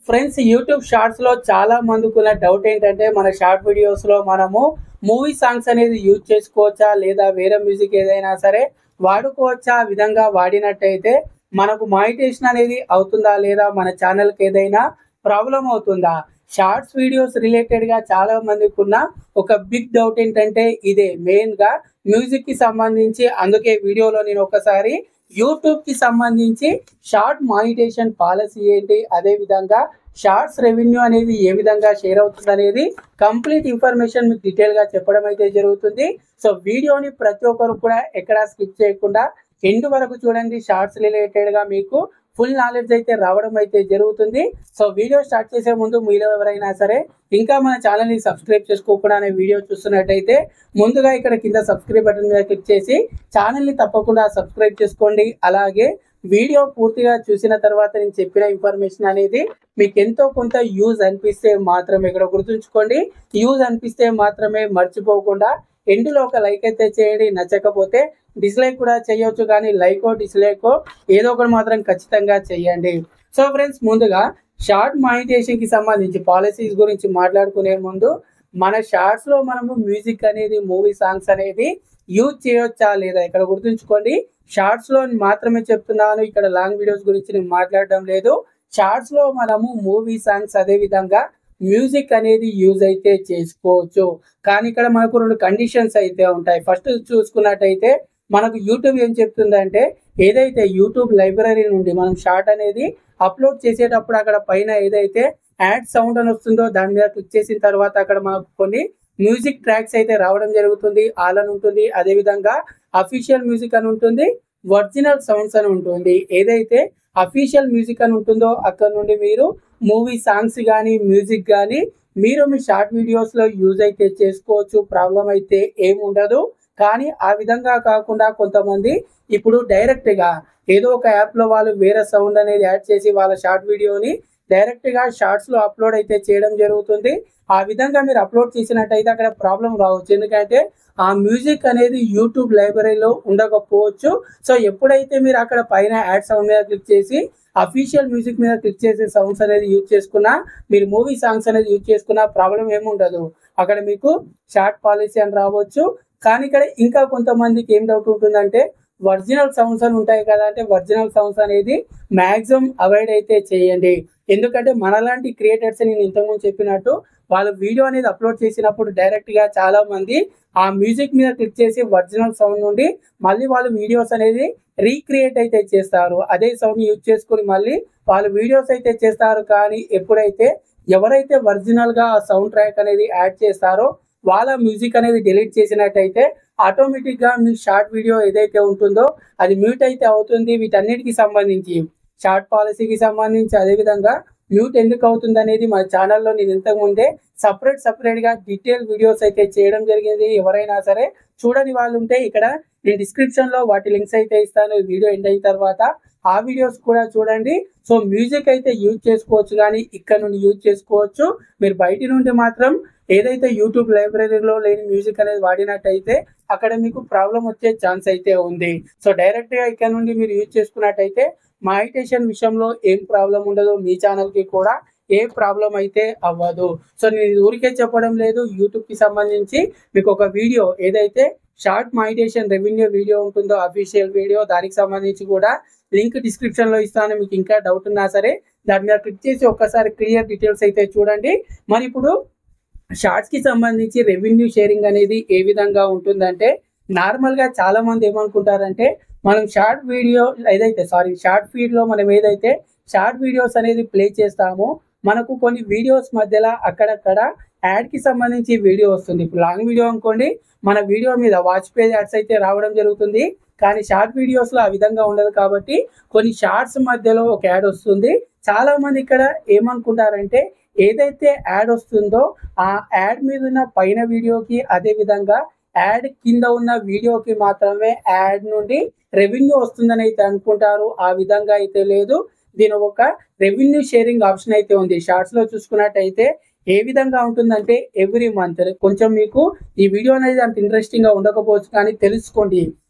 friends YouTube shorts లో చాలా మందికి ఉన్న డౌట్ ఏంటంటే మన షార్ట్ వీడియోస్ లో మనము మూవీ సాంగ్స్ అనేది యూజ్ చేసుకోవచ్చా లేదా వేరే మ్యూజిక్ ఏదైనా సరే వాడుకోవచ్చా ఆ విధంగా వాడినట్టయితే మనకు మానిటేషన్ అనేది అవుతుందా లేదా మన ఛానల్కి ఏదైనా ప్రాబ్లం అవుతుందా షార్ట్స్ వీడియోస్ రిలేటెడ్ గా చాలా మందికి ఉన్న ఒక బిగ్ డౌట్ ఏంటంటే ఇదే మెయిన్ గా మ్యూజిక్ కి సంబంధించి అందుకే వీడియోలో నేను ఒకసారి యూట్యూబ్ కి సంబంధించి షార్ట్ మానిటేషన్ పాలసీ ఏంటి అదే విధంగా షార్ట్స్ రెవెన్యూ అనేది ఏ విధంగా షేర్ అవుతుంది అనేది కంప్లీట్ ఇన్ఫర్మేషన్ మీకు డీటెయిల్ గా చెప్పడం అయితే జరుగుతుంది సో వీడియోని ప్రతి ఒక్కరు కూడా ఎక్కడా స్కిప్ చేయకుండా ఎండ్ వరకు చూడండి షార్ట్స్ రిలేటెడ్ గా మీకు ఫుల్ నాలెడ్జ్ అయితే రావడం అయితే జరుగుతుంది సో వీడియో స్టార్ట్ చేసే ముందు మీలో ఎవరైనా సరే ఇంకా మన ఛానల్ ని సబ్స్క్రైబ్ చేసుకోకుండా అనే వీడియో చూస్తున్నట్టయితే ముందుగా ఇక్కడ కింద సబ్స్క్రైబ్ బటన్ మీద క్లిక్ చేసి ఛానల్ ని తప్పకుండా సబ్స్క్రైబ్ చేసుకోండి అలాగే వీడియో పూర్తిగా చూసిన తర్వాత నేను చెప్పిన ఇన్ఫర్మేషన్ అనేది మీకు ఎంతో కొంత యూజ్ అనిపిస్తే మాత్రమే ఇక్కడ గుర్తుంచుకోండి యూజ్ అనిపిస్తే మాత్రమే మర్చిపోకుండా ఎండులో ఒక లైక్ అయితే చేయండి నచ్చకపోతే డిస్లైక్ కూడా చేయొచ్చు కానీ లైకో డిస్లైకో ఏదో ఒకటి మాత్రం ఖచ్చితంగా చేయండి సో ఫ్రెండ్స్ ముందుగా షార్ట్ మానిటేషన్ కి సంబంధించి పాలసీస్ గురించి మాట్లాడుకునే ముందు మన షార్ట్స్ లో మనము మ్యూజిక్ అనేది మూవీ సాంగ్స్ అనేది యూజ్ చేయొచ్చా లేదా ఇక్కడ గుర్తుంచుకోండి షార్ట్స్ లో మాత్రమే చెప్తున్నాను ఇక్కడ లాంగ్ వీడియోస్ గురించి నేను మాట్లాడడం లేదు షార్ట్స్ లో మనము మూవీ సాంగ్స్ అదే విధంగా మ్యూజిక్ అనేది యూజ్ అయితే చేసుకోవచ్చు కానీ ఇక్కడ మనకు రెండు కండిషన్స్ అయితే ఉంటాయి ఫస్ట్ చూసుకున్నట్టయితే మనకు యూట్యూబ్ ఏం చెప్తుందంటే ఏదైతే యూట్యూబ్ లైబ్రరీ నుండి మనం షార్ట్ అనేది అప్లోడ్ చేసేటప్పుడు అక్కడ పైన ఏదైతే యాడ్ సౌండ్ అని వస్తుందో దాని మీద క్లిక్ చేసిన తర్వాత అక్కడ మనకు కొన్ని మ్యూజిక్ ట్రాక్స్ అయితే రావడం జరుగుతుంది ఆల్ అని ఉంటుంది అదే విధంగా అఫీషియల్ మ్యూజిక్ అని ఉంటుంది ఒరిజినల్ సౌండ్స్ అని ఉంటుంది ఏదైతే అఫీషియల్ మ్యూజిక్ అని ఉంటుందో అక్కడ నుండి మీరు మూవీ సాంగ్స్ కానీ మ్యూజిక్ కానీ మీరు మీ షార్ట్ వీడియోస్ లో యూజ్ అయితే చేసుకోవచ్చు ప్రాబ్లం అయితే ఏమి ఉండదు కానీ ఆ విధంగా కాకుండా కొంతమంది ఇప్పుడు డైరెక్ట్ గా ఏదో ఒక యాప్ లో వాళ్ళు వేరే సౌండ్ అనేది యాడ్ చేసి వాళ్ళ షార్ట్ వీడియోని డైరెక్ట్ గా షార్ట్స్ లో అప్లోడ్ అయితే చేయడం జరుగుతుంది ఆ విధంగా మీరు అప్లోడ్ చేసినట్టయితే అక్కడ ప్రాబ్లం రావచ్చు ఎందుకంటే ఆ మ్యూజిక్ అనేది యూట్యూబ్ లైబ్రరీలో ఉండకపోవచ్చు సో ఎప్పుడైతే మీరు అక్కడ పైన యాడ్ సౌండ్ మీద క్లిక్ చేసి అఫీషియల్ మ్యూజిక్ మీద క్లిక్ చేసే సౌండ్స్ అనేది యూజ్ చేసుకున్నా మీరు మూవీ సాంగ్స్ అనేది యూజ్ చేసుకున్నా ప్రాబ్లం ఏమి ఉండదు అక్కడ మీకు షార్ట్ పాలసీ అని రావచ్చు కానీ ఇక్కడ ఇంకా కొంతమందికి ఏం డౌట్ ఉంటుందంటే ఒరిజినల్ సౌండ్స్ అని ఉంటాయి కదా అంటే ఒరిజినల్ సౌండ్స్ అనేది మాక్సిమం అవాయిడ్ అయితే చేయండి ఎందుకంటే మనలాంటి క్రియేటర్స్ నేను ఇంతకుముందు చెప్పినట్టు వాళ్ళు వీడియో అనేది అప్లోడ్ చేసినప్పుడు డైరెక్ట్ గా చాలా మంది ఆ మ్యూజిక్ మీద క్లిక్ చేసి ఒరిజినల్ సౌండ్ నుండి మళ్ళీ వాళ్ళు వీడియోస్ అనేది రీక్రియేట్ అయితే చేస్తారు అదే సౌండ్ యూజ్ చేసుకుని మళ్ళీ వాళ్ళు వీడియోస్ అయితే చేస్తారు కానీ ఎప్పుడైతే ఎవరైతే ఒరిజినల్ గా ఆ సౌండ్ ట్రాక్ అనేది యాడ్ చేస్తారో వాళ్ళ మ్యూజిక్ అనేది డిలీట్ చేసినట్టయితే ఆటోమేటిక్ గా మీ షార్ట్ వీడియో ఏదైతే ఉంటుందో అది మ్యూట్ అయితే అవుతుంది వీటన్నిటికి సంబంధించి షార్ట్ పాలసీకి సంబంధించి అదే విధంగా మ్యూట్ ఎందుకు అవుతుంది అనేది మన ఛానల్లో నేను ఇంతకు ముందే సపరేట్ సపరేట్ గా డీటెయిల్ వీడియోస్ అయితే చేయడం జరిగింది ఎవరైనా సరే చూడని వాళ్ళు ఉంటే ఇక్కడ నేను డిస్క్రిప్షన్ లో వాటి లింక్స్ అయితే ఇస్తాను ఈ వీడియో ఎండ్ అయిన తర్వాత ఆ వీడియోస్ కూడా చూడండి సో మ్యూజిక్ అయితే యూజ్ చేసుకోవచ్చు కానీ ఇక్కడ నుండి యూజ్ చేసుకోవచ్చు మీరు బయట నుండి మాత్రం ఏదైతే యూట్యూబ్ లైబ్రరీలో లేని మ్యూజిక్ అనేది వాడినట్టయితే అక్కడ మీకు ప్రాబ్లం వచ్చే ఛాన్స్ అయితే ఉంది సో డైరెక్ట్ గా ఇక్కడ నుండి మీరు యూజ్ చేసుకున్నట్టయితే మానిటేషన్ విషయంలో ఏం ప్రాబ్లం ఉండదు మీ ఛానల్ కి కూడా ఏ ప్రాబ్లం అయితే అవ్వదు సో నేను ఇది ఊరికే చెప్పడం లేదు యూట్యూబ్ కి సంబంధించి మీకు ఒక వీడియో ఏదైతే షార్ట్ మానిటేషన్ రెవెన్యూ వీడియో ఉంటుందో అఫీషియల్ వీడియో దానికి సంబంధించి కూడా లింక్ డిస్క్రిప్షన్ లో ఇస్తాను మీకు ఇంకా డౌట్ ఉన్నా సరే దాని మీద క్లిక్ చేసి ఒక్కసారి క్లియర్ డీటెయిల్స్ అయితే చూడండి మరి ఇప్పుడు షార్ట్స్ కి సంబంధించి రెవెన్యూ షేరింగ్ అనేది ఏ విధంగా ఉంటుందంటే నార్మల్ గా చాలా మంది ఏమనుకుంటారంటే మనం షార్ట్ వీడియో ఏదైతే సారీ షార్ట్ ఫీడ్ లో మనం ఏదైతే షార్ట్ వీడియోస్ అనేది ప్లే చేస్తామో మనకు కొన్ని వీడియోస్ మధ్యలో అక్కడక్కడ యాడ్ కి సంబంధించి వీడియో వస్తుంది ఇప్పుడు లాంగ్ వీడియో అనుకోండి మన వీడియో మీద వాచ్ పేజ్ యాడ్స్ అయితే రావడం జరుగుతుంది కానీ షార్ట్ వీడియోస్ లో ఆ విధంగా ఉండదు కాబట్టి కొన్ని షార్ట్స్ మధ్యలో ఒక యాడ్ వస్తుంది చాలా మంది ఇక్కడ ఏమనుకుంటారంటే ఏదైతే యాడ్ వస్తుందో ఆ యాడ్ మీద ఉన్న పైన వీడియోకి అదే విధంగా యాడ్ కింద ఉన్న వీడియోకి మాత్రమే యాడ్ నుండి రెవెన్యూ వస్తుందని అయితే అనుకుంటారు ఆ విధంగా అయితే లేదు దీని ఒక రెవెన్యూ షేరింగ్ ఆప్షన్ అయితే ఉంది షార్ట్స్ లో చూసుకున్నట్టయితే ఏ విధంగా ఉంటుందంటే ఎవ్రీ మంత్ కొంచెం మీకు ఈ వీడియో అనేది అంత ఇంట్రెస్టింగ్ గా ఉండకపోవచ్చు కానీ తెలుసుకోండి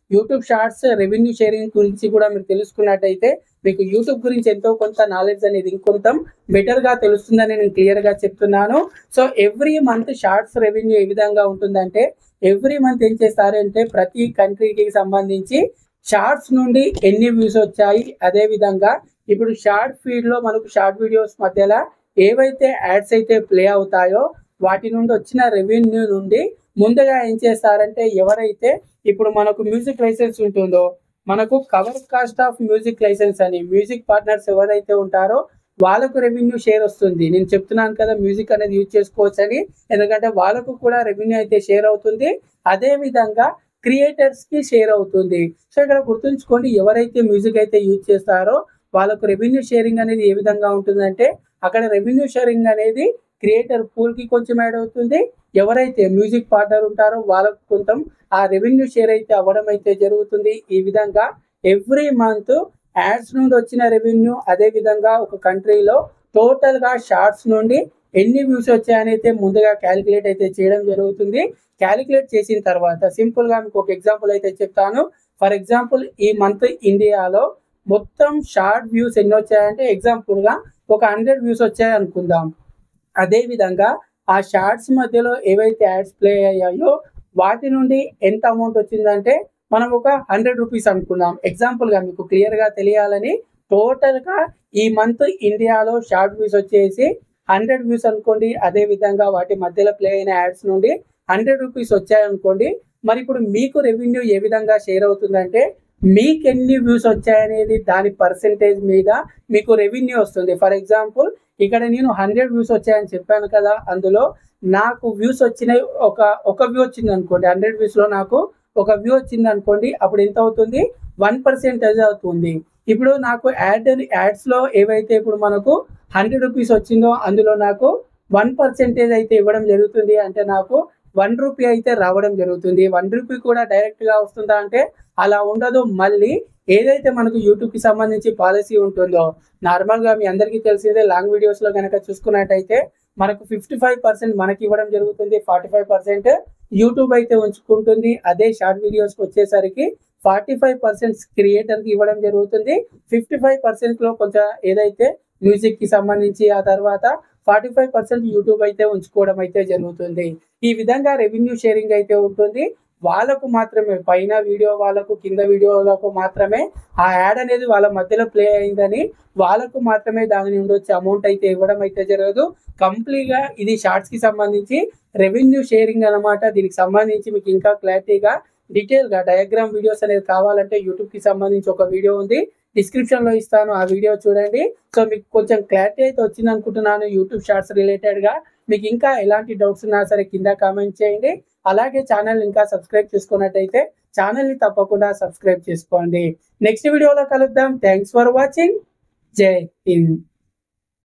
యూట్యూబ్ షార్ట్స్ రెవెన్యూ షేరింగ్ గురించి కూడా మీరు తెలుసుకున్నట్టయితే మీకు యూట్యూబ్ గురించి ఎంతో కొంత నాలెడ్జ్ అనేది ఇంకొంత బెటర్ గా తెలుస్తుందని నేను క్లియర్ గా చెప్తున్నాను so every month shorts revenue ఏ విధంగా ఉంటుందంటే ఎవ్రీ మంత్ ఏం చేస్తారంటే ప్రతి కంట్రీకి సంబంధించి షార్ట్స్ నుండి ఎన్ని వ్యూస్ వచ్చాయి అదే విధంగా ఇప్పుడు షార్ట్ ఫీడ్ లో మనకు షార్ట్ వీడియోస్ మధ్యలో ఏవైతే యాడ్స్ అయితే ప్లే అవుతాయో వాటి నుండి వచ్చిన రెవెన్యూ నుండి ముందుగా ఏం చేస్తారంటే ఎవరైతే ఇప్పుడు మనకు మ్యూజిక్ లైసెన్స్ ఉంటుందో మనకు cover cost of music license అని మ్యూజిక్ పార్ట్నర్స్ ఎవరైతే ఉంటారో వాళ్ళకు రెవెన్యూ షేర్ వస్తుంది నేను చెప్తున్నాను కదా మ్యూజిక్ అనేది యూజ్ చేసుకోవచ్చు అని ఎందుకంటే వాళ్ళకు కూడా రెవెన్యూ అయితే షేర్ అవుతుంది అదే విధంగా క్రియేటర్స్ కి షేర్ అవుతుంది సో ఇక్కడ గుర్తుంచుకోండి ఎవరైతే మ్యూజిక్ అయితే యూజ్ చేస్తారో వాళ్ళకు రెవెన్యూ షేరింగ్ అనేది ఏ విధంగా ఉంటుందంటే అక్కడ రెవెన్యూ షేరింగ్ అనేది క్రియేటర్ పూల్ కి కొంచెం యాడ్ అవుతుంది ఎవరైతే మ్యూజిక్ పార్ట్నర్ ఉంటారో వాళ్ళకు కొంచెం ఆ రెవెన్యూ షేర్ అయితే అవ్వడం అయితే జరుగుతుంది ఈ విధంగా ఎవ్రీ మంత్ యాడ్స్ నుండి వచ్చిన రెవెన్యూ అదే విధంగా ఒక కంట్రీలో టోటల్ గా షార్ట్స్ నుండి ఎన్ని వ్యూస్ వచ్చాయని అయితే ముందుగా క్యాలిక్యులేట్ అయితే చేయడం జరుగుతుంది క్యాలిక్యులేట్ చేసిన తర్వాత సింపుల్ గా మీకు ఒక ఎగ్జాంపుల్ అయితే చెప్తాను ఫర్ ఎగ్జాంపుల్ ఈ మంత్ ఇండియాలో మొత్తం షార్ట్ వ్యూస్ ఎన్ని వచ్చాయంటే ఎగ్జాంపుల్ గా ఒక హండ్రెడ్ వ్యూస్ వచ్చాయి అనుకుందాం అదే విధంగా ఆ షార్ట్స్ మధ్యలో ఏవైతే యాడ్స్ ప్లే అయ్యాయో వాటి నుండి ఎంత అమౌంట్ వచ్చిందంటే మనం ఒక హండ్రెడ్ రూపీస్ అనుకుందాం ఎగ్జాంపుల్ గా మీకు క్లియర్ గా తెలియాలని టోటల్ గా ఈ మంత్ ఇండియాలో షార్ట్ వ్యూస్ వచ్చేసి హండ్రెడ్ వ్యూస్ అనుకోండి అదే విధంగా వాటి మధ్యలో ప్లే అయిన యాడ్స్ నుండి హండ్రెడ్ రూపీస్ వచ్చాయనుకోండి మరి ఇప్పుడు మీకు రెవెన్యూ ఏ విధంగా షేర్ అవుతుందంటే మీకు ఎన్ని వ్యూస్ వచ్చాయనేది దాని పర్సెంటేజ్ మీద మీకు రెవెన్యూ వస్తుంది ఫర్ ఎగ్జాంపుల్ ఇక్కడ నేను హండ్రెడ్ వ్యూస్ వచ్చాయని చెప్పాను కదా అందులో నాకు వ్యూస్ వచ్చినాయి ఒక ఒక వ్యూ వచ్చింది అనుకోండి హండ్రెడ్ వ్యూస్ లో నాకు ఒక వ్యూ వచ్చింది అనుకోండి అప్పుడు ఎంత అవుతుంది వన్ పర్సెంటేజ్ అవుతుంది ఇప్పుడు నాకు యాడ్ యాడ్స్ లో ఏవైతే ఇప్పుడు మనకు హండ్రెడ్ రూపీస్ వచ్చిందో అందులో నాకు వన్ పర్సెంటేజ్ అయితే ఇవ్వడం జరుగుతుంది అంటే నాకు వన్ రూపీ అయితే రావడం జరుగుతుంది వన్ రూపీ కూడా డైరెక్ట్ గా వస్తుందా అంటే అలా ఉండదు మళ్ళీ ఏదైతే మనకు యూట్యూబ్ కి సంబంధించి పాలసీ ఉంటుందో నార్మల్ గా మీ అందరికీ తెలిసిందే లాంగ్ వీడియోస్ లో కనుక చూసుకున్నట్టయితే మనకు ఫిఫ్టీ ఫైవ్ పర్సెంట్ మనకి ఇవ్వడం జరుగుతుంది ఫార్టీ ఫైవ్ పర్సెంట్ యూట్యూబ్ అయితే ఉంచుకుంటుంది అదే షార్ట్ వీడియోస్ వచ్చేసరికి ఫార్టీ ఫైవ్ పర్సెంట్ క్రియేటర్ కి ఇవ్వడం జరుగుతుంది ఫిఫ్టీ ఫైవ్ పర్సెంట్ లో కొంచెం ఏదైతే మ్యూజిక్ కి సంబంధించి ఆ తర్వాత ఫార్టీ ఫైవ్ పర్సెంట్ యూట్యూబ్ అయితే ఉంచుకోవడం అయితే జరుగుతుంది ఈ విధంగా రెవెన్యూ షేరింగ్ అయితే ఉంటుంది వాళ్ళకు మాత్రమే పైన వీడియో వాళ్ళకు కింద వీడియోలకు మాత్రమే ఆ యాడ్ అనేది వాళ్ళ మధ్యలో ప్లే అయిందని వాళ్ళకు మాత్రమే దాని నుండి వచ్చే అమౌంట్ అయితే ఇవ్వడం అయితే జరగదు కంప్లీట్ గా ఇది షార్ట్స్ కి సంబంధించి రెవెన్యూ షేరింగ్ అన్నమాట దీనికి సంబంధించి మీకు ఇంకా క్లారిటీగా డీటెయిల్ గా డయాగ్రామ్ వీడియోస్ అనేది కావాలంటే యూట్యూబ్ కి సంబంధించి ఒక వీడియో ఉంది డిస్క్రిప్షన్ లో ఇస్తాను ఆ వీడియో చూడండి సో మీకు కొంచెం క్లారిటీ అయితే వచ్చింది అనుకుంటున్నాను యూట్యూబ్ షార్ట్స్ రిలేటెడ్ గా మీకు ఇంకా ఎలాంటి డౌట్స్ ఉన్నా సరే కింద కామెంట్ చేయండి అలాగే ఛానల్ ఇంకా సబ్స్క్రైబ్ చేసుకున్నట్టయితే ఛానల్ ని తప్పకుండా సబ్స్క్రైబ్ చేసుకోండి నెక్స్ట్ వీడియోలో కలుద్దాం థ్యాంక్స్ ఫర్ వాచింగ్ జై హింద్